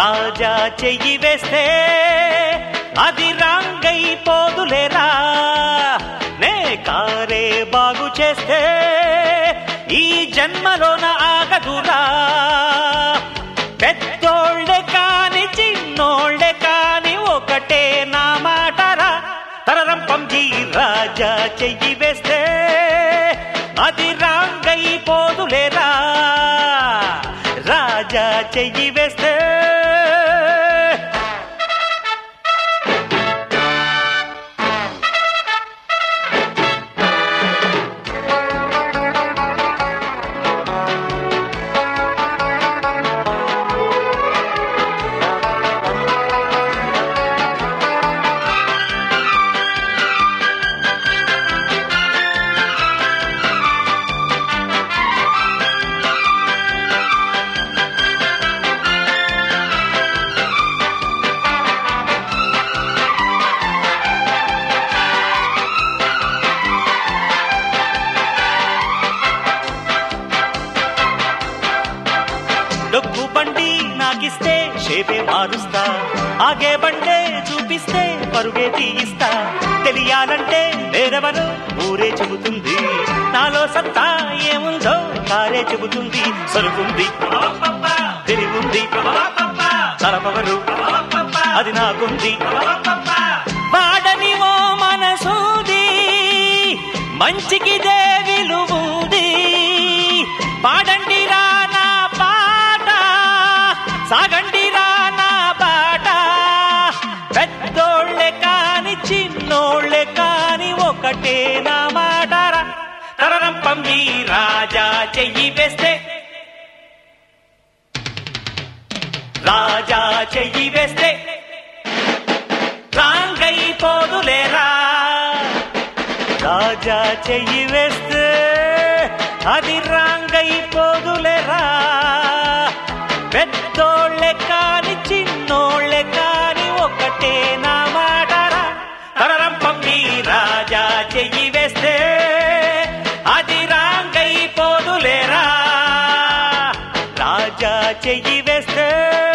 రాజా చెయ్యి వేస్తే అది రాంగైపోదులేరా నే కారే బాగు చేస్తే ఈ జన్మలోన ఆగదురా పెద్దోళ్ళే కాని చిన్నోళ్ళే కాని ఒకటే నా మాటరా తరరంపం జీ రాజా చెయ్యి వేస్తే అది రాంగైపోదులేరా రాజా చెయ్యి వేస్తే డొక్కు బండి నాకిస్తే షేపే మారుస్తా ఆగే బండే చూపిస్తే పరుగే తీయిస్తా తెలియాలంటే వేరెవరు ఊరే చెబుతుంది నాలో సత్తా ఏముందో కారే చెబుతుంది సరుకుంది తిరిగుంది తలపవరు అది నాకుంది వాడని ఓ మనసుది మంచికి విలువుంది పాడండి రా నా పాట సాగండి రా నా బాట పెద్దోళ్ళే కాని చిన్నోళ్ళే కాని ఒకటే నా మాటరా తరరం పంపి రాజా చెయ్యి వేస్తే రాజా చెయ్యి వేస్తే రాంగైపోదులేరా రాజా చెయ్యి వేస్తే అది రాంగైపోదులేరా పెద్దోళ్ళే కాని చిన్నోళ్ళే కాని ఒకటే నా మాటరా తరరం పంపి రాజా చెయ్యి వేస్తే అది రాంగైపోదులేరా రాజా చెయ్యి వేస్తే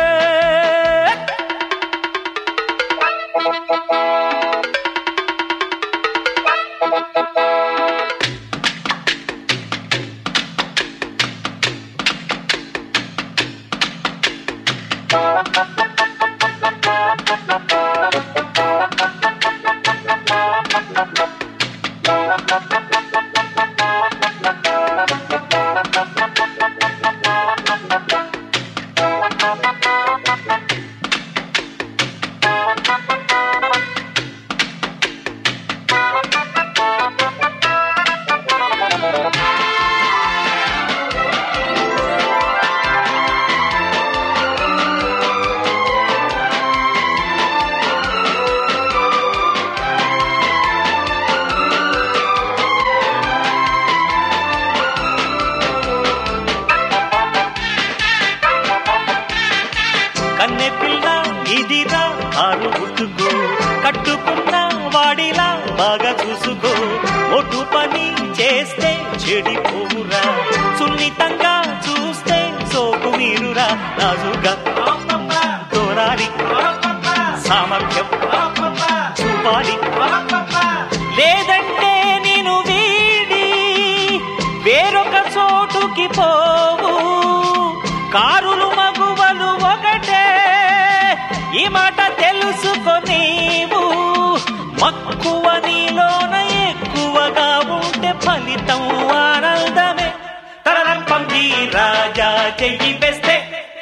కన్నె పిల్ల ఇదిరా ఆరు గుట్టుకో కట్టుకున్న వాడిలా బాగా చూసుకో ఒడ్డు పని చేస్తే చెడిపోవురా సున్నితంగా చూస్తే సోకు మీరురా రాజుగా తోరాలి సామర్థ్యం చూపాలి లేదంటే నేను వీడి వేరొక చోటుకి పోవు కారులు మగువలు ఒకటే ఈ మాట తెలుసుకో నీవు మక్కువ నీలోన ఎక్కువగా ఉంటే ఫలితం ఆనందమే తరరం పంపి రాజా చెయ్యి వేస్తే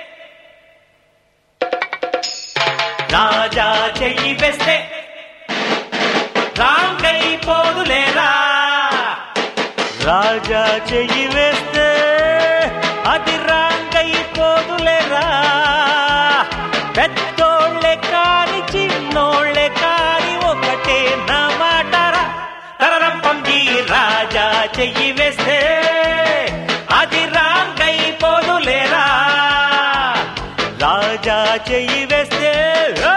రాజా చెయ్యి వేస్తే రాంగైపోదులేరా రాజా చెయ్యి వేస్తే అది రాంగైపోదులేరా పెద్దోళ్ళే కాని చిన్నోళ్ళే కాని ఒకటే నా మాటరా తరరం పంపి రాజా చెయ్యి వేస్తే అది రాంగైపోదులేరా రాజా చెయ్యి వేస్తే